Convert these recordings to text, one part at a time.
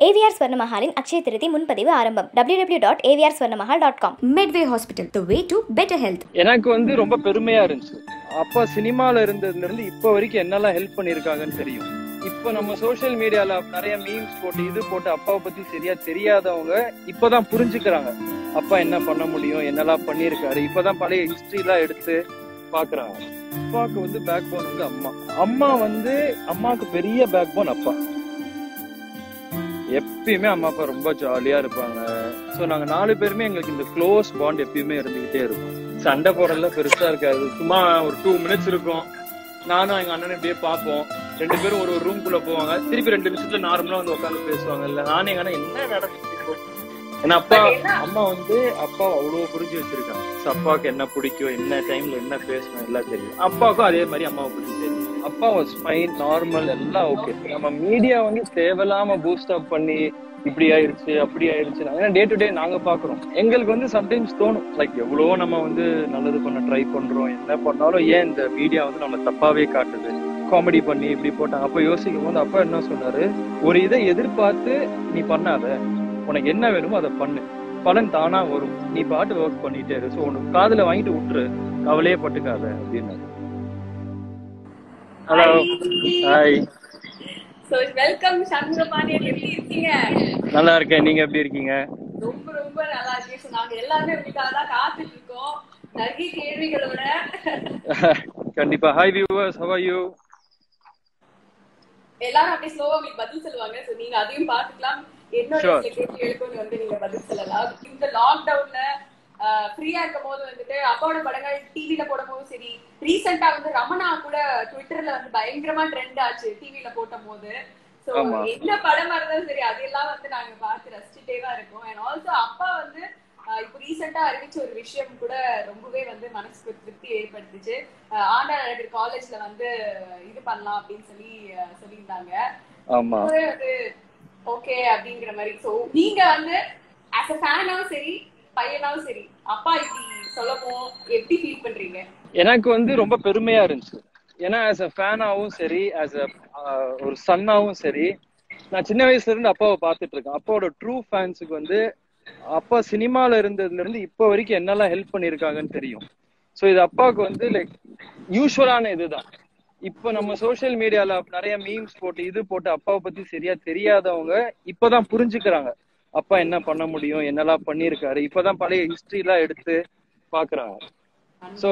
AVR ஸ்வர்ணமஹாலின் அக்ஷய திருதி முன்பதிவு ஆரம்பம் www.avr dot AVR Swarnamahal dot com Medway Hospital, the way to better health. எனக்கு வந்து ரொம்ப பெருமையா இருந்துச்சு அப்பா சினிமால இருந்ததுல இருந்து இப்ப வரைக்கும் என்னெல்லாம் ஹெல்ப் பண்ணிருக்காங்கன்னு தெரியும் இப்ப நம்ம சோஷியல் மீடியால நிறைய மீம்ஸ் போட்டு இது போட்டு அப்பாவை பத்தி சரியா தெரியாதவங்க இப்பதான் புரிஞ்சுக்கிறாங்க அப்பா என்ன பண்ண முடியும் என்னெல்லாம் பண்ணிருக்காரு இப்பதான் பழைய ஹிஸ்டரி எல்லாம் எடுத்து பாக்குறாங்க அப்பாவுக்கு வந்து பேக் போன் வந்து அம்மா அம்மா வந்து அம்மாவுக்கு பெரிய பேக் போன் அப்பா எப்பயுமே அம்மா அப்பா ரொம்ப ஜாலியா இருப்பாங்க சோ நாங்க நாலு பேருமே எங்களுக்கு இந்த க்ளோஸ் பாண்ட் எப்பயுமே இருந்துகிட்டே இருக்கும் சண்டை போடுறதுல பெருசா இருக்காது சும்மா ஒரு டூ மினிட்ஸ் இருக்கும் நானும் எங்க அண்ணனும் இப்படியே பார்ப்போம் ரெண்டு பேரும் ஒரு ஒரு ரூம்குள்ள போவாங்க திருப்பி ரெண்டு நிமிஷத்துல நார்மலா வந்து உட்காந்து பேசுவாங்க இல்ல நானும் எங்க அண்ணன் என்ன நடந்துச்சு இப்போ? ஏன்னா அப்பா அம்மா வந்து அப்பா அவ்வளவு புரிஞ்சு வச்சிருக்காங்க So, அப்பாவுக்கு என்ன பிடிக்கும் என்ன டைம்ல என்ன பேசணும் எல்லாம் தெரியும் அப்பாவுக்கும் அதே மாதிரி அம்மாவை பத்தி தெரியும் அப்பா வாஸ் ஃபைன் நார்மல் எல்லாம் ஓகே நம்ம மீடியா வந்து தேவையில்லாம பூஸ்ட் அப் பண்ணி இப்படி ஆயிருச்சு அப்படி ஆயிருச்சு ஏன்னா டே டு டே நாங்க பாக்குறோம் எங்களுக்கு வந்து சம்டைம்ஸ் தோணும் லைக் எவ்வளவோ நம்ம வந்து நல்லது பண்ண ட்ரை பண்றோம் என்ன பண்ணாலும் ஏன் இந்த மீடியா வந்து நம்ம தப்பாவே காட்டுது காமெடி பண்ணி இப்படி போட்டாங்க அப்ப யோசிக்கும் போது அப்பா என்ன சொன்னாரு ஒரு இதை எதிர்பார்த்து நீ பண்ணாத உனக்கு என்ன வேணுமோ அதை பண்ணு பலன் தானா வரும் நீ பாட்டு ஒர்க் பண்ணிட்டே இரு ஸோ உனக்கு காதுல வாங்கிட்டு விட்டுரு கவலையே பட்டுக்காத அப்படின்னு hello hi so welcome Shanmuga Pandian எப்படி இருக்கீங்க நல்லா இருக்கேன் நீங்க எப்படி இருக்கீங்க ரொம்ப ரொம்ப நல்லா இருக்கேன் So, நாங்க எல்லாருமே உங்களுக்காக தான் காத்துட்டு இருக்கோம் நிறைய கேள்விகளோட கண்டிப்பா hi viewers how are you எல்லாரும் அப்படியே ஸ்லோவா உங்களுக்கு பதில் சொல்லுவாங்க சோ நீங்க அதையும் பாத்துக்கலாம் என்னோட Sure. சில கேள்விகளுக்கும் வந்து நீங்க பதில் சொல்லலாம் இந்த லாக்டவுன்ல ஃப்ரீயா இருக்கும் போது வந்துட்டு அப்பாவோட படங்கள் டிவில போடும் போதும் சரி ரீசெண்டா வந்து ரமணா கூட ட்விட்டர்ல வந்து பயங்கரமா ட்ரெண்ட் ஆச்சு டிவில போட்ட போது சோ ஆமா. என்ன படமா இருந்தாலும் சரி அதெல்லாம் வந்து நாங்க பார்த்து ரசிச்சுட்டே தான் இருக்கோம் அண்ட் ஆல்சோ அப்பா வந்து ஆஹ் இப்போ ரீசெண்டா அறிவிச்ச ஒரு விஷயம் கூட ரொம்பவே வந்து மனசுக்கு திருப்தி ஏற்படுத்துச்சு ஆஹ் ஆண்டா அழகர் காலேஜ்ல வந்து இது பண்ணலாம் அப்படின்னு சொல்லி ஆஹ் சொல்லியிருந்தாங்க ஆமா ரொம்பவே வந்து ஓகே அப்படிங்கிற மாதிரி சோ நீங்க வந்து ஆஸ் அ ஃபேனாவும் சரி பையனாவும் சரி அப்பா இப்படி சொல்லப்போ எப்படி ஃபீல் பண்றீங்க எனக்கு வந்து ரொம்ப பெருமையா இருந்துச்சு ஏன்னா ஆஸ் அ ஃபேனாவும் சரி ஆஸ் அ ஒரு சன்னாவும் சரி நான் சின்ன வயசுல இருந்து அப்பாவை பார்த்துட்டு இருக்கேன் அப்பாவோட ட்ரூ ஃபேன்ஸுக்கு வந்து அப்பா சினிமால இருந்ததுல இருந்து இப்போ வரைக்கும் என்னெல்லாம் ஹெல்ப் பண்ணிருக்காங்கன்னு தெரியும் ஸோ இது அப்பாவுக்கு வந்து லைக் யூஸ்வலான இதுதான் இப்போ நம்ம சோஷியல் மீடியால நிறைய மீம்ஸ் போட்டு இது போட்டு அப்பாவை பத்தி சரியா தெரியாதவங்க இப்பதான் புரிஞ்சுக்கிறாங்க அப்பா என்ன பண்ண முடியும் என்னெல்லாம் பண்ணிருக்காரு இப்பதான் பழைய ஹிஸ்டரி எல்லாம் எடுத்து பாக்குறாங்க ஸோ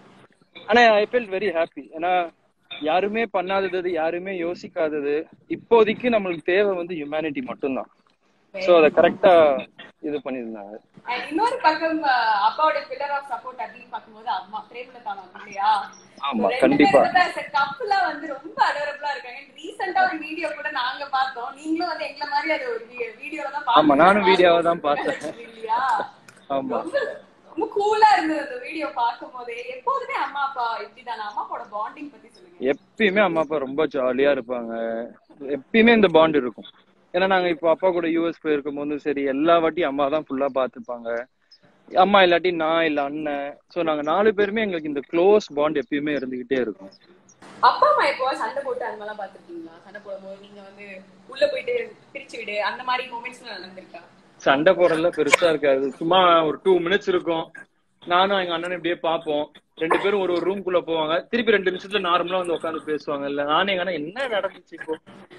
ஆனா ஐ ஃபீல் வெரி ஹாப்பி ஏன்னா யாருமே பண்ணாதது யாருமே யோசிக்காதது இப்போதைக்கு நம்மளுக்கு தேவை வந்து ஹியூமனிட்டி மட்டும்தான் ஸோ அதை கரெக்டா இது பண்ணியிருந்தாங்க அண்ட் இன்னொரு பக்கம் ஆஹ் அப்பாவோட பில்லர் ஆஃப் சப்போர்ட் அப்படின்னு பார்க்கும்போது அம்மா பிரேமலதா மேம் இல்லையா ஆமா, கண்டிப்பா. கப்புலா வந்து ரொம்ப அடரபிளா இருக்காங்க ரீசெண்டா ஒரு வீடியோ கூட நாங்க பார்த்தோம் நீங்களும் வந்து எங்களை மாதிரி அது ஒரு வீடியோல தான் ஆமா, பார்த்தீங்க. நானும் வீடியோவை தான் பார்த்தேன். இல்லையா ஆமா ரொம்ப ரொம்ப கூலா இருந்தது அந்த வீடியோ பார்க்கும் போதே எப்போதுமே அம்மா அப்பா இப்படிதானே அம்மா அப்பாவோட பாண்டிங் பத்தி சொல்லுங்க எப்பயுமே அம்மா அப்பா ரொம்ப ஜாலியா இருப்பாங்க எப்பயுமே இந்த பாண்ட் இருக்கும் ஏன்னா நாங்க இப்போ அப்பா கூட யூஎஸ் போயிருக்கும் போதும் சரி எல்லா வாட்டியும் அம்மா தான் ஃபுல்லா பாத்துப்பாங்க அம்மா இல்லாட்டி நான் இல்ல அண்ணன் சோ நாங்க நாலு பேருமே எங்களுக்கு இந்த க்ளோஸ் பாண்ட் எப்பயுமே இருந்துகிட்டே இருக்கும் அப்பா அம்மா எப்போ சண்டை போட்டு அந்த மாதிரிலாம் பாத்துருக்கீங்களா சண்டை போடும்போது நீங்க வந்து உள்ள போயிட்டு பிரிச்சு விடு அந்த மாதிரி மூமெண்ட்ஸ் நடந்திருக்கா சண்டை போடுறதுல பெருசா இருக்காது சும்மா ஒரு டூ மினிட்ஸ் இருக்கும் நானும் எங்க அண்ணனும் இப்படியே பார்ப்போம் ரெண்டு பேரும் ஒரு ஒரு ரூம்குள்ள போவாங்க திருப்பி ரெண்டு நிமிஷத்துல நார்மலா வந்து உட்காந்து பேசுவாங்க இல்ல நானும் எங்க அண்ணன் என்ன நடந்துச்சு இப்போ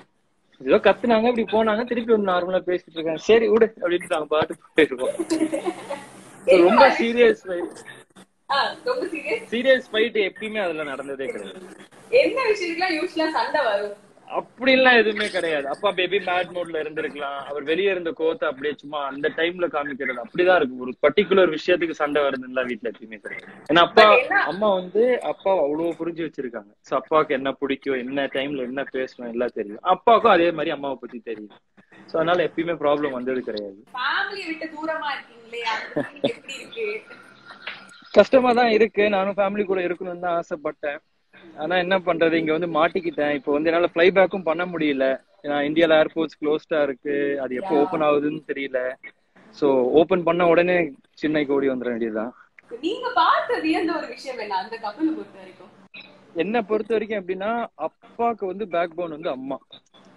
ஏதோ கத்துனாங்க இப்படி போனாங்க திருப்பி வந்து நார்மலா பேசிட்டு இருக்காங்க சரி விடு அப்படின்னு நாங்க பாட்டு போயிருக்கோம் So, ரொம்ப சீரியஸ் ஆ, ரொம்ப சீரியஸ் சீரியஸ் ஃபைட் எப்பயுமே அதுல நடந்ததே கிடையாது என்ன விஷயத்துக்குலாம் யூஸ்வலா சண்டை வரும் அப்படிலாம் எதுவுமே கிடையாது அப்பா பேபி மேட் மோட்ல இருந்திருக்கலாம் அவர் வெளியே இருந்த கோத்தை அப்படியே சும்மா அந்த டைம்ல காமிக்கிறது அப்படிதான் இருக்கு ஒரு பர்டிகுலர் விஷயத்துக்கு சண்டை வருதுன்னா வீட்ல எப்பயுமே கிடையாது ஏன்னா அப்பா But என்ன- அம்மா வந்து அப்பா அவ்வளவு புரிஞ்சு வச்சிருக்காங்க So, அப்பாவுக்கு என்ன பிடிக்கும் என்ன டைம்ல என்ன பேசணும் எல்லாம் தெரியும் அப்பாவுக்கும் அதே மாதிரி அம்மாவை பத்தி தெரியும் சோ அதனால எப்பயுமே ப்ராப்ளம் வந்தது கிடையாது ஃபேமிலியை விட்டு தூரமா இருக்கீங்களே அந்த feeling எப்படி இருக்கு கஷ்டமா தான் இருக்கு நானும் ஃபேமிலி கூட இருக்கணும்னு தான் ஆசைப்பட்டேன் ஆனா என்ன பண்றது இங்க வந்து மாட்டிக்கிட்டேன் இப்போ வந்து என்னால ஃபிளை பேக்கும் பண்ண முடியல ஏன்னா இந்தியால ஏர்போர்ட்ஸ் க்ளோஸ்டா இருக்கு அது எப்போ ஓபன் ஆகுதுன்னு தெரியல சோ ஓபன் பண்ண உடனே சென்னைக்கு ஓடி வந்துட வேண்டியதுதான் நீங்க பார்த்த வியந்த ஒரு விஷயம் என்ன அந்த கப்பலை பொறுத்த வரைக்கும் என்ன பொறுத்த வரைக்கும் எப்படின்னா அப்பாவுக்கு வந்து பேக் போன் வந்து அம்மா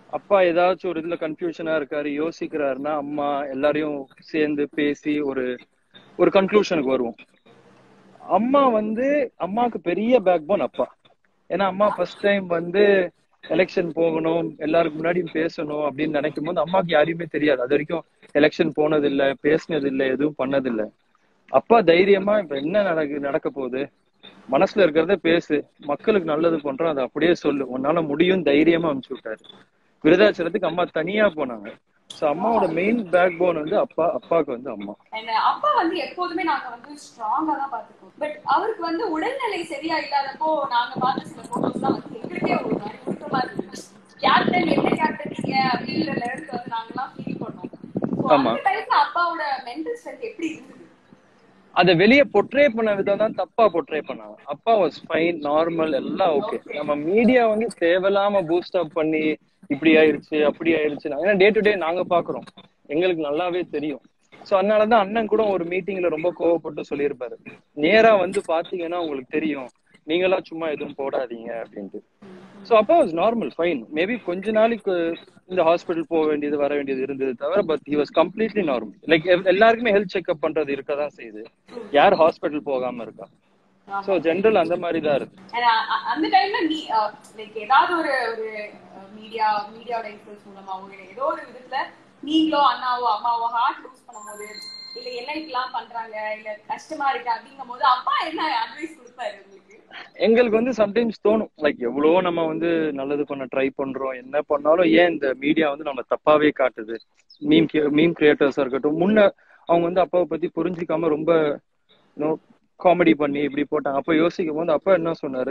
அப்பா ஏதாச்சும் ஒரு இதுல கன்ஃபியூஷனா இருக்காரு யோசிக்கிறாருன்னா அம்மா எல்லாரையும் சேர்ந்து பேசி ஒரு ஒரு கன்க்ளூஷனுக்கு வருவோம் அம்மா வந்து அம்மாவுக்கு பெரிய பேக் போன் அப்பா ஏன்னா அம்மா ஃபர்ஸ்ட் டைம் வந்து எலெக்ஷன் போகணும் எல்லாருக்கு முன்னாடியும் பேசணும் அப்படின்னு நினைக்கும் போது அம்மாக்கு யாரையுமே தெரியாது அது வரைக்கும் எலெக்ஷன் போனது இல்ல பேசினது இல்ல எதுவும் பண்ணது இல்ல அப்பா தைரியமா இப்ப என்ன நடக்கு நடக்க போகுது மனசுல இருக்கிறத பேசு மக்களுக்கு நல்லது பண்றோம் அதை அப்படியே சொல்லு உன்னால முடியும் தைரியமா அனுப்பிச்சு விட்டாரு விருதாச்சலத்துக்கு அம்மா தனியா போனாங்க சோ அம்மாவோட மெயின் பேக் போன் வந்து அப்பா அப்பாவுக்கு வந்து அம்மா And அப்பா வந்து எப்போதுமே நாங்க வந்து ஸ்ட்ராங்கா தான் பாத்துக்கோம் பட் அவருக்கு வந்து உடல்நிலை சரியா இல்லாதப்போ நாங்க பார்த்த சில போட்டோஸ் தான் வந்து எங்களுக்கே ஒரு மாதிரி உருக்கமா இருந்துச்சு கேப்டன் என்ன கேப்டன் நீங்க அப்படின்ற லெவலுக்கு வந்து நாங்கெல்லாம் ஃபீல் பண்ணோம் So, ஆமா. அந்த டைம்ல அப்பாவோட மென்டல் ஸ்ட்ரென்த் எப்படி இருந்தது அத வெளிய பொட்ரே பண்ண விதம் தான் தப்பா பொட்ரே பண்ணாங்க அப்பா வாஸ் ஃபைன் நார்மல் எல்லாம் ஓகே நம்ம மீடியா வந்து தேவையில்லாம பூஸ்ட் அப் பண்ணி இப்படி ஆயிருச்சு அப்படி ஆயிருச்சு ஏன்னா டே டு டே நாங்க பாக்குறோம் எங்களுக்கு நல்லாவே தெரியும் சோ அதனாலதான் அண்ணன் கூட ஒரு மீட்டிங்ல ரொம்ப கோவப்பட்டு சொல்லியிருப்பாரு நேரா வந்து பாத்தீங்கன்னா உங்களுக்கு தெரியும் நீங்களா சும்மா எதுவும் போடாதீங்க அப்படின்ட்டு சோ அப்பா வாஸ் நார்மல் ஃபைன் மேபி கொஞ்ச நாளைக்கு இந்த ஹாஸ்பிட்டல் போக வேண்டியது வர வேண்டியது இருந்தது தவிர but he was completely normal like எல்லாருக்குமே ஹெல்த் செக்அப் பண்றது இருக்கதான் செய்யுது யார் ஹாஸ்பிட்டல் போகாம இருக்கா சோ ஜென்ரல் அந்த மாதிரி தான் இருக்கு And அ- அ- அந்த டைம்ல நீ லைக் ஏதாவது ஒரு ஒரு மீடியா மீடியாவோட இன்ஃபுளுஸ் மூலமாவோ இல்ல ஏதோ ஒரு விதத்துல நீங்களோ அண்ணாவோ அம்மாவோ ஹார்ட் லூஸ் பண்ணும்போது இல்ல என்ன இப்படிலாம் பண்றாங்க இல்ல கஷ்டமா இருக்கு அப்படிங்கும் போது அப்பா என்ன அட்வைஸ் கொடுப்பாரு உங்களுக்கு எங்களுக்கு வந்து சம்டைம்ஸ் தோணும் லைக் எவ்வளவோ நம்ம வந்து நல்லது பண்ண ட்ரை பண்றோம் என்ன பண்ணாலும் ஏன் இந்த மீடியா வந்து நம்ம தப்பாவே காட்டுது மீம் மீம் கிரியேட்டர்ஸா இருக்கட்டும் முன்ன அவங்க வந்து அப்பாவை பத்தி புரிஞ்சுக்காம ரொம்ப காமெடி பண்ணி இப்படி போட்டாங்க அப்ப யோசிக்கும் போது அப்பா என்ன சொன்னாரு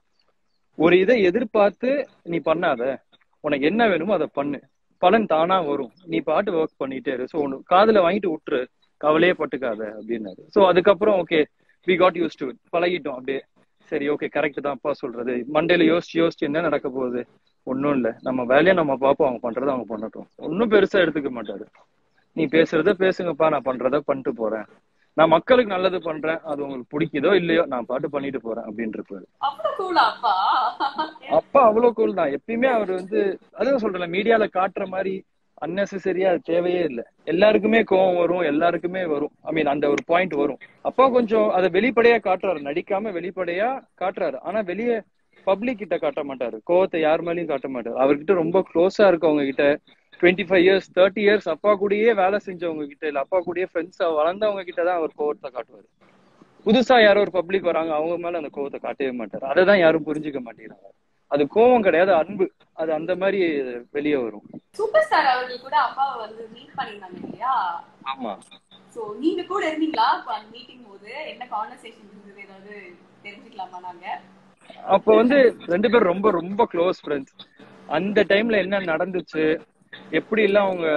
ஒரு இதை எதிர்பார்த்து நீ பண்ணாத உனக்கு என்ன வேணுமோ அதை பண்ணு பலன் தானா வரும் நீ பாட்டு ஒர்க் பண்ணிட்டே இரு ஸோ ஒன்று காதுல வாங்கிட்டு விட்டுரு கவலையே பட்டுக்காத அப்படின்னாரு ஸோ அதுக்கப்புறம் okay we got used to பழகிட்டோம் அப்படியே சரி ஓகே கரெக்ட் தான் அப்பா சொல்றது மண்டேல யோசிச்சு யோசிச்சு என்ன நடக்க போகுது ஒன்றும் இல்லை நம்ம வேலையை நம்ம பார்ப்போம் அவங்க பண்றதை அவங்க பண்ணட்டும் ஒன்றும் பெருசா எடுத்துக்க மாட்டாரு நீ பேசுறத பேசுங்கப்பா நான் பண்றத பண்ணிட்டு போறேன் நான் மக்களுக்கு நல்லது பண்றேன் அது உங்களுக்கு பிடிக்குதோ இல்லையோ நான் பாட்டு பண்ணிட்டு போறேன் அப்படின்னு இருப்பாரு அவ்வளவு கூலா அப்பா அப்பா அவ்வளவு கூல் தான் எப்பயுமே அவர் வந்து அதான் சொல்றேன் மீடியால காட்டுற மாதிரி அன்னெசரியா அது தேவையே இல்லை எல்லாருக்குமே கோவம் வரும் எல்லாருக்குமே வரும் ஐ மீன் அந்த ஒரு பாயிண்ட் வரும் அப்பா கொஞ்சம் அதை வெளிப்படையா காட்டுறாரு நடிக்காம வெளிப்படையா காட்டுறாரு ஆனா வெளியே பப்ளிக் கிட்ட காட்ட மாட்டாரு கோவத்தை யார் மேலயும் காட்ட மாட்டாரு அவர்கிட்ட ரொம்ப க்ளோஸா இருக்கவங்க கிட்ட twenty five years thirty years அப்பா கூடயே வேலை செஞ்சவங்க கிட்ட இல்ல அப்பா கூடயே ஃப்ரெண்ட்ஸா வளர்ந்தவங்க கிட்ட தான் அவர் கோவத்தை காட்டுவாரு புதுசா யாரோ ஒரு பப்ளிக் வராங்க அவங்க மேல அந்த கோவத்தை காட்டவே மாட்டாரு அதை தான் யாரும் புரிஞ்சுக்க மாட்டேங்கிறாங்க அது கோவம் கிடையாது அன்பு அது அந்த மாதிரி வெளியே வரும் சூப்பர் ஸ்டார் அவர்கள் கூட அப்பாவை வந்து மீட் பண்ணியிருந்தாங்க இல்லையா ஆமா சோ நீங்க கூட இருந்தீங்களா அப்ப அந்த மீட்டிங் போது என்ன கான்வர்சேஷன் இருந்தது ஏதாவது தெரிஞ்சுக்கலாமா நாங்க அப்ப வந்து ரெண்டு பேரும் ரொம்ப ரொம்ப க்ளோஸ் ஃப்ரெண்ட்ஸ் அந்த டைம்ல என்ன நடந்துச்சு எப்படி எல்லாம் அவங்க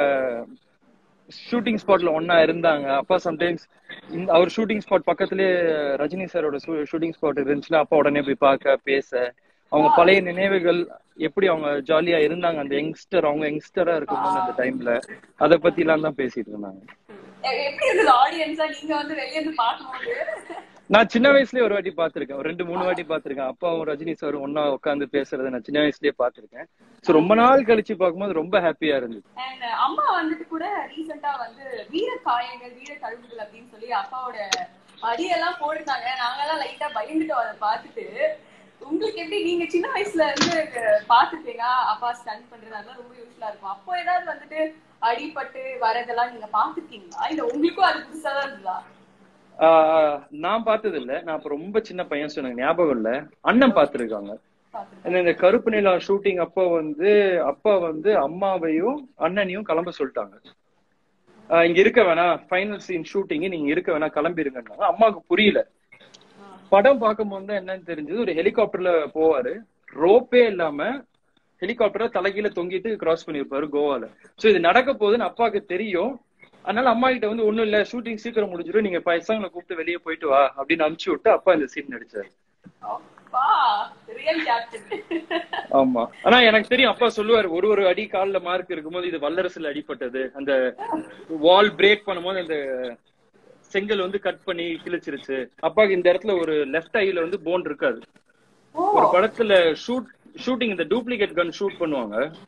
ஷூட்டிங் ஸ்பாட்ல ஒன்னா இருந்தாங்க அப்பா சம்டைம்ஸ் அவர் ஷூட்டிங் ஸ்பாட் பக்கத்துலயே ரஜினி சாரோட ஷூட்டிங் ஸ்பாட் இருந்துச்சுன்னா அப்பா உடனே போய் பார்க்க பேச அவங்க பழைய நினைவுகள் எப்படி அவங்க ஜாலியா இருந்தாங்க அந்த யங்ஸ்டர் அவங்க யங்ஸ்டரா இருக்கும்போது அந்த டைம்ல அத பத்தி எல்லாம் தான் பேசிட்டு இருந்தாங்க எ- எப்படி இருந்தது ஆடியன்ஸா நீங்க வந்து வெளிய இருந்து பார்க்கும்போது நான் சின்ன வயசுலயே ஒரு வாட்டி பாத்திருக்கேன் ஒரு ரெண்டு மூணு வாட்டி பாத்திருக்கேன் அப்பாவும் ரஜினி சாரும் ஒன்னா உட்காந்து பேசுறதை நான் சின்ன வயசுலயே பாத்திருக்கேன் சோ ரொம்ப நாள் கழிச்சு பார்க்கும்போது ரொம்ப ஹாப்பியா இருந்துச்சு அண்ட் அம்மா வந்துட்டு கூட ரீசெண்டா வந்து வீர காயங்கள் வீர தழும்புகள் அப்படின்னு சொல்லி அப்பாவோட அடியெல்லாம் போட்டுருந்தாங்க நாங்கெல்லாம் லைட்டா பயந்துட்டோம் அதை பார்த்துட்டு உங்களுக்கு எப்படி நீங்க சின்ன வயசுல இருந்து பாத்துருப்பீங்க அப்பா ஸ்டன் பண்றது அதெல்லாம் ரொம்ப யூஸ்ஃபுல்லா இருக்கும் அப்போ ஏதாவது வந்துட்டு அடிபட்டு வரதெல்லாம் நீங்க பாத்துருக்கீங்களா இல்ல உங்களுக்கும் அது புதுசா தான் இருந்ததா ஆஹ் நான் பார்த்தது இல்ல நான் அப்ப ரொம்ப சின்ன பையன் சொன்னேன் ஞாபகம் இல்ல அண்ணன் பார்த்திருக்காங்க பாத்துருக்கேன் ஏன்னா இந்த கருப்பு நிலா ஷூட்டிங் அப்போ வந்து அப்பா வந்து அம்மாவையும் அண்ணனையும் கிளம்ப சொல்லிட்டாங்க ஆஹ் இங்க இருக்க வேணாம் ஃபைனல் சீன் ஷூட்டிங் நீங்க இருக்க வேணாம் கிளம்பிருங்கன்னாங்க அம்மாவுக்கு புரியல படம் பார்க்கும்போது தான் என்னன்னு தெரிஞ்சது ஒரு ஹெலிகாப்டர்ல போவாரு ரோப்பே இல்லாம ஹெலிகாப்டர்ல தலைகீழ தொங்கிட்டு கிராஸ் பண்ணிருப்பாரு கோவால சோ இது நடக்க போகுதுன்னு அப்பாவுக்கு தெரியும் அதனால அம்மா கிட்ட வந்து ஒண்ணும் இல்ல ஷூட்டிங் சீக்கிரம் முடிஞ்சிடும் நீங்க பசங்களை கூப்பிட்டு வெளியே போயிட்டு வா அப்படின்னு அனுப்பிச்சு விட்டு அப்பா இந்த சீன் நடிச்சாரு அப்பா ரியல் கேப்டன் ஆமா ஆனா எனக்கு தெரியும் அப்பா சொல்லுவாரு ஒரு ஒரு அடி கால்ல மார்க் இருக்கும்போது இது வல்லரசுல அடிபட்டது அந்த வால் பிரேக் பண்ணும்போது அந்த செங்கல் வந்து கட் பண்ணி கிழிச்சிருச்சு அப்பாக்கு இந்த இடத்துல ஒரு லெஃப்ட் ஐல வந்து போன் இருக்காது ஒரு படத்துல ஷூட் ஷூட்டிங் இந்த டூப்ளிகேட் கன் ஷூட் பண்ணுவாங்க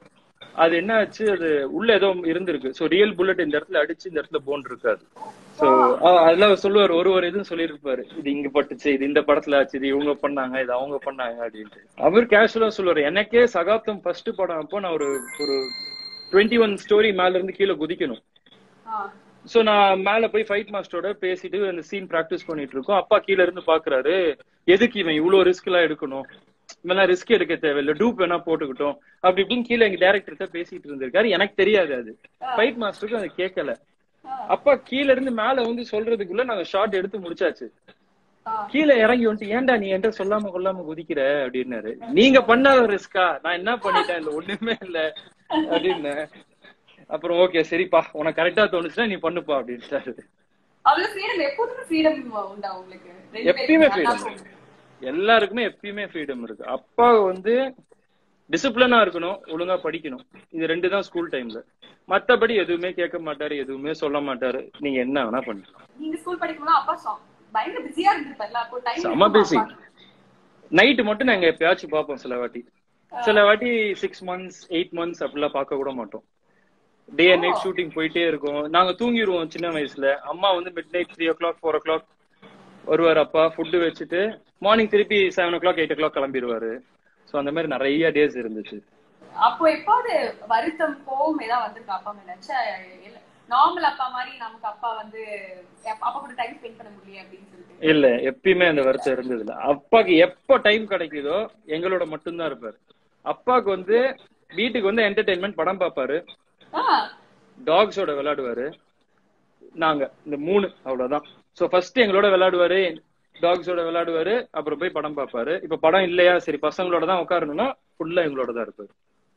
அது என்ன ஆச்சு அது உள்ள ஏதோ இருந்திருக்கு சோ ரியல் புல்லட் இந்த இடத்துல அடிச்சு இந்த இடத்துல போன் இருக்காது சோ அதெல்லாம் சொல்லுவார் ஒரு ஒரு இதுவும் சொல்லியிருப்பாரு இது இங்க பட்டுச்சு இது இந்த படத்துல ஆச்சு இது இவங்க பண்ணாங்க இது அவங்க பண்ணாங்க அப்படின்ட்டு அவர் கேஷுவலா சொல்லுவாரு எனக்கே சகாப்தம் ஃபர்ஸ்ட் படம் அப்போ நான் ஒரு ஒரு டுவெண்ட்டி ஒன் ஸ்டோரி மேல இருந்து கீழே குதிக்கணும் ஆ. சோ நான் மேல போய் ஃபைட் மாஸ்டரோட பேசிட்டு அந்த சீன் பிராக்டிஸ் பண்ணிட்டு இருக்கோம் அப்பா கீழ இருந்து பாக்குறாரு எதுக்கு இவன் இவ்வளவு ரிஸ்க் எல்லாம் எடுக்கணும் இவெல்லாம் ரிஸ்க் எடுக்க தேவையில்ல டூப் வேணா போட்டுக்கிட்டோம் அப்படி இப்படின்னு கீழே எங்க டேரக்டர்கிட்ட பேசிட்டு இருந்திருக்காரு எனக்கு தெரியாது அது ஃபைட் மாஸ்டருக்கு அது கேட்கல அப்பா கீழ இருந்து மேல வந்து சொல்றதுக்குள்ள நாங்க ஷார்ட் எடுத்து முடிச்சாச்சு ஆ. கீழே இறங்கி வந்துட்டு ஏன்டா நீ என்கிட்ட சொல்லாம கொல்லாம குதிக்கிற அப்படின்னாரு நீங்க பண்ணாத ரிஸ்கா நான் என்ன பண்ணிட்டேன் இல்ல ஒண்ணுமே இல்ல அப்படின்னு அப்புறம் ஓகே சரிப்பா உனக்கு கரெக்டா தோணுச்சுன்னா நீ பண்ணுப்பா அப்படின்ட்டாரு அவ்வளவு ஃப்ரீடம் எப்போதுமே ஃப்ரீடம் உண்டா உங்களுக்கு ரெண்டு எப்பயுமே பேருக்கும் ஃப்ரீடம் நல்லா எல்லாருக்குமே எப்பயுமே ஃப்ரீடம் இருக்கு அப்பா வந்து டிசிப்ளினா இருக்கணும் ஒழுங்கா படிக்கணும் இது ரெண்டு தான் ஸ்கூல் டைம்ல மத்தபடி எதுவுமே கேட்க மாட்டாரு எதுவுமே சொல்ல மாட்டாரு நீங்க என்ன வேணா பண்ணிக்கலாம் நீங்க ஸ்கூல் படிக்கும்போது அப்பா சா- பயங்கர பிஸியா இருந்திருப்பார்ல அப்போ டைம் செம busy. நைட்டு மட்டும் நாங்க எப்பயாச்சும் பார்ப்போம் சில வாட்டி சில வாட்டி சிக்ஸ் மந்த்ஸ் எயிட் மந்த்ஸ் அப்படிலாம் பார்க்க கூட மாட்டோம் டே அண்ட் நைட் ஷூட்டிங் போயிட்டே இருக்கும் நாங்க தூங்கிடுவோம் சின்ன வயசுல அம்மா வந்து midnight three o'clock four o'clock வருவார் அப்பா ஃபுட்டு வச்சுட்டு மார்னிங் திருப்பி seven o'clock eight o'clock கிளம்பிடுவாரு ஸோ அந்த மாதிரி நிறைய டேஸ் இருந்துச்சு அப்போ எப்பாவது வருத்தம் கோவம் ஏதாவது வந்திருக்கா அப்பா மேல நினைச்சா நார்மல் அப்பா மாதிரி நமக்கு அப்பா வந்து அப்பா கூட டைம் ஸ்பெண்ட் பண்ண முடியல அப்படின்னு சொல்லிட்டு இல்ல எப்பயுமே அந்த வருத்தம் இருந்தது இல்ல அப்பாக்கு எப்ப டைம் கிடைக்குதோ எங்களோட மட்டும்தான் இருப்பாரு அப்பாக்கு வந்து வீட்டுக்கு வந்து என்டர்டைன்மெண்ட் படம் பார்ப்பாரு ஆ, டாக்ஸோட விளையாடுவாரு நாங்க இந்த மூணு அவ்வளவுதான் சோ ஃபர்ஸ்ட் எங்களோட விளையாடுவாரு டாக்ஸோட விளையாடுவாரு அப்புறம் போய் படம் பார்ப்பாரு இப்ப படம் இல்லையா சரி பசங்களோட தான் உட்காரணும்னா ஃபுல்லா எங்களோட தான் இருப்பாரு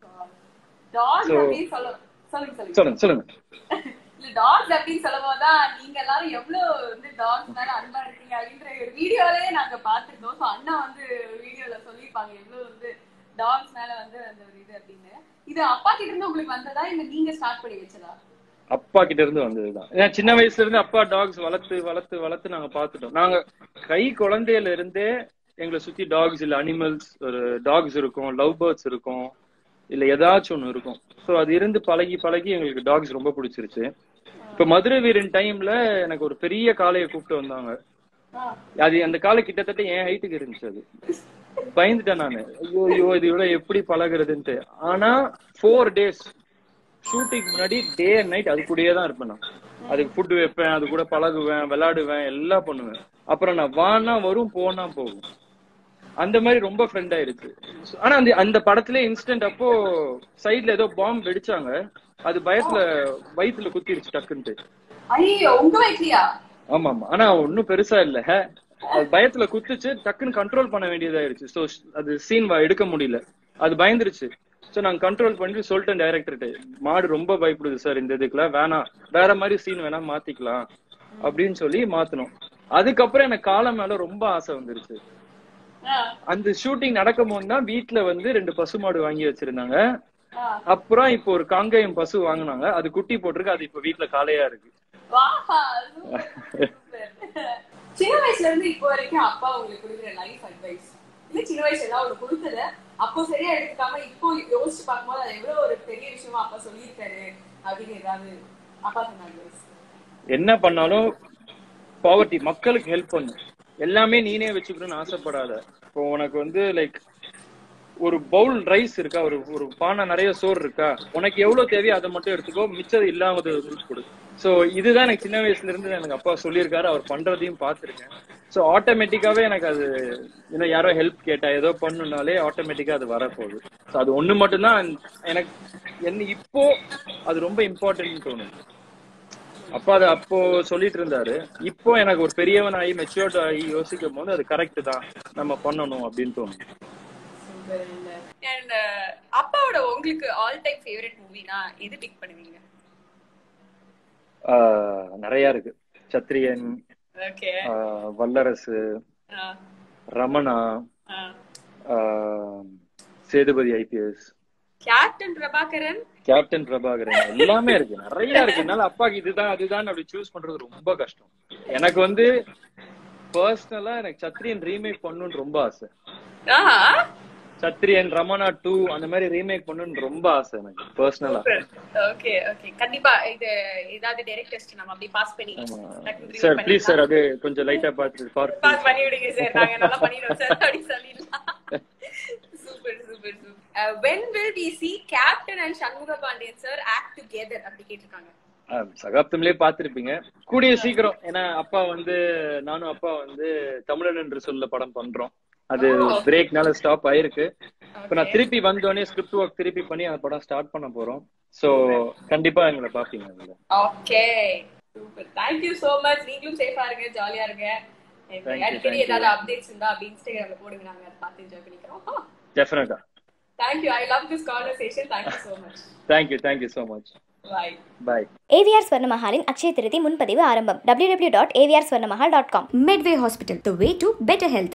dogs So- அப்படின்னு சொல்ல சொல்லுங்க சொல்லுங்க சொல்லுங்க சொல்லுங்க இல்ல டாக்ஸ் அப்படின்னு சொல்லும் போதுதான் நீங்க எல்லாரும் எவ்வளவு வந்து டாக்ஸ் மேல அன்பா இருக்கீங்க அப்படின்ற ஒரு வீடியோலயே நாங்க பாத்துருந்தோம் சோ அண்ணா வந்து வீடியோல சொல்லியிருப்பாங்க எவ்வளவு வந்து டாக்ஸ் மேல வந்து அந்த ஒரு இது அப்படின்னு இது அப்பா கிட்ட இருந்து உங்களுக்கு வந்ததா இல்ல நீங்க ஸ்டார்ட் பண்ணி வச்சதா அப்பா கிட்ட இருந்து வந்ததுதான் ஏன்னா சின்ன வயசுல இருந்து அப்பா டாக்ஸ் வளர்த்து வளர்த்து வளர்த்து நாங்க பாத்துட்டோம் நாங்க கை குழந்தையில இருந்தே எங்களை சுத்தி டாக்ஸ் இல்ல அனிமல்ஸ் ஒரு டாக்ஸ் இருக்கும் லவ் பேர்ட்ஸ் இருக்கும் இல்ல ஏதாச்சும் ஒண்ணு இருக்கும் சோ அது இருந்து பழகி பழகி எங்களுக்கு டாக்ஸ் ரொம்ப பிடிச்சிருச்சு இப்ப மதுரை வீரன் டைம்ல எனக்கு ஒரு பெரிய காளையை கூப்பிட்டு வந்தாங்க அது அந்த காலை கிட்டத்தட்ட என் ஹைட்டுக்கு இருந்துச்சு அது பயந்துட்டேன் நானு ஐயோ ஐயோ இது விட எப்படி பழகுறதுன்ட்டு ஆனா ஃபோர் டேஸ் ஷூட்டிங் முன்னாடி டே அண்ட் நைட் அது கூடயே தான் இருப்பேன் நான் அதுக்கு ஃபுட் வைப்பேன் அது கூட பழகுவேன் விளையாடுவேன் எல்லாம் பண்ணுவேன் அப்புறம் நான் வானா வரும் போனா போகும் அந்த மாதிரி ரொம்ப ஃப்ரெண்ட் ஆயிருச்சு ஆனா அந்த அந்த படத்துல இன்சிடென்ட் அப்போ சைடுல ஏதோ பாம்பு வெடிச்சாங்க அது பயத்துல வயித்துல குத்திருச்சு டக்குன்ட்டு ஐயோ உங்க வயசுலயா ஆமா ஆமா ஆனா ஒன்னும் பெருசா இல்ல அது பயத்துல குத்துச்சு டக்குன்னு கண்ட்ரோல் பண்ண வேண்டியதாயிருச்சு சோ அது சீன் எடுக்க முடியல அது பயந்துருச்சு சோ நாங்க கண்ட்ரோல் பண்ணிட்டு சொல்லிட்டேன் டைரக்டர்கிட்ட மாடு ரொம்ப பயப்படுது சார் இந்த இதுக்குலாம் வேணாம் வேற மாதிரி சீன் வேணா மாத்திக்கலாம் அப்படின்னு சொல்லி மாத்தணும் அதுக்கப்புறம் எனக்கு காலம் மேல ரொம்ப ஆசை வந்துருச்சு அந்த ஷூட்டிங் நடக்கும் போது தான் வீட்டுல வந்து ரெண்டு பசுமாடு வாங்கி வச்சிருந்தாங்க அப்புறம் இப்போ ஒரு காங்கேயம் பசு வாங்குனாங்க அது குட்டி போட்டிருக்கு அது இப்ப வீட்டுல காளையா இருக்கு சின்ன வயசுல இருந்து இப்போ வரைக்கும் அப்பா உங்களுக்கு கொடுக்குற லைஃப் அட்வைஸ் இல்ல சின்ன வயசுல ஏதாவது ஒரு கொடுத்தத அப்போ சரியா எடுத்துக்காம இப்போ யோசிச்சு பார்க்கும்போது அது எவ்வளவு ஒரு பெரிய விஷயமா அப்பா சொல்லியிருக்காரு அப்படின்னு ஏதாவது அப்பா சொன்ன அட்வைஸ் என்ன பண்ணாலும் பாவர்ட்டி மக்களுக்கு ஹெல்ப் பண்ணு எல்லாமே நீனே வச்சுக்கணும்னு ஆசைப்படாத இப்போ உனக்கு வந்து லைக் ஒரு பவுல் ரைஸ் இருக்கா ஒரு ஒரு பானை நிறைய சோறு இருக்கா உனக்கு எவ்வளவு தேவையோ அதை மட்டும் எடுத்துக்கோ மிச்சம் இல்லாமது கொடு சோ இதுதான் எனக்கு சின்ன வயசுல இருந்து எனக்கு அப்பா சொல்லியிருக்காரு அவர் பண்றதையும் பார்த்திருக்கேன் சோ ஆட்டோமேட்டிக்காவே எனக்கு அது இன்னும் யாரோ ஹெல்ப் கேட்டா ஏதோ பண்ணுனாலே ஆட்டோமேட்டிக்கா அது வரப்போகுது சோ அது ஒண்ணு மட்டும்தான் எனக்கு என்ன இப்போ அது ரொம்ப இம்பார்ட்டன்ட் தோணும் அப்பா அது அப்போ சொல்லிட்டு இருந்தாரு இப்போ எனக்கு ஒரு பெரியவன் ஆகி மெச்சூர்ட் ஆகி யோசிக்கும் போது அது கரெக்ட் தான் நம்ம பண்ணணும் அப்படின்னு தோணும் அண்ட் அப்பாவோட உங்களுக்கு ஆல் டைம் ஃபேவரட் மூவினா எது பிக் பண்ணுவீங்க ஆஹ் நிறைய இருக்கு சத்திரியன் ஓகே ஆஹ் வல்லரசு ரமணா ஆஹ் Sethupathi IPS Captain Prabhakaran Captain Prabhakaran எல்லாமே இருக்கு நிறைய இருக்கு என்னால அப்பாக்கு இதுதான் அதுதான் அப்படி சூஸ் பண்றது ரொம்ப கஷ்டம் எனக்கு வந்து பர்சனலா எனக்கு சத்ரியன் ரீமேக் பண்ணணும்னு ரொம்ப ஆசை சத்ரியன் ரமணா டூ அந்த மாதிரி ரீமேக் பண்ணணும்னு ரொம்ப ஆசை எனக்கு பர்சனலா ஓகே ஓகே கண்டிப்பா இது ஏதாவது டைரக்ட் டெஸ்ட் நம்ம அப்படி பாஸ் பண்ணி டக்குனு review சார் ப்ளீஸ் சார் பண்ணிடலாம். அது கொஞ்சம் லைட்டா பார்த்து பார்த்து பாஸ் பண்ணி விடுங்க சார் நாங்க நல்லா பண்ணிடுவோம் சார் அப்படி சொல்லிடலாம் super super super when will we see Captain and Shanmuga Pandian sir act together அப்படி கேட்டிருக்காங்க ஆ, சகாப்தம்லயே பாத்திருப்பீங்க கூடிய சீக்கிரம் ஏன்னா அப்பா வந்து நானும் அப்பா வந்து தமிழன் என்று சொல்ல படம் பண்றோம் அது பிரேக்னால ஸ்டாப் ஆயிருக்கு இப்ப நான் திருப்பி வந்தோடனே ஸ்கிரிப்ட் ஒர்க் திருப்பி பண்ணி அந்த படம் ஸ்டார்ட் பண்ண போறோம் சோ கண்டிப்பா எங்களை பாப்பீங்க அதுல okay super thank you so much நீங்களும் சேஃபா இருங்க ஜாலியா இருங்க And Thank you, அடிக்கடி thank you. ஏதாவது அப்டேட்ஸ் இருந்தா அப்படி இன்ஸ்டாகிராம்ல போடுங்க நாங்க அதை பார்த்து என்ஜாய் பண்ணிக்கிறோம் definitely thank you I love this conversation thank you so much thank you thank you so much bye bye AVR ஸ்வர்ணமஹாலின் அக்ஷய திருதி முன்பதிவு ஆரம்பம் www.avrswarnamahal.com Medway Hospital, the way to better health.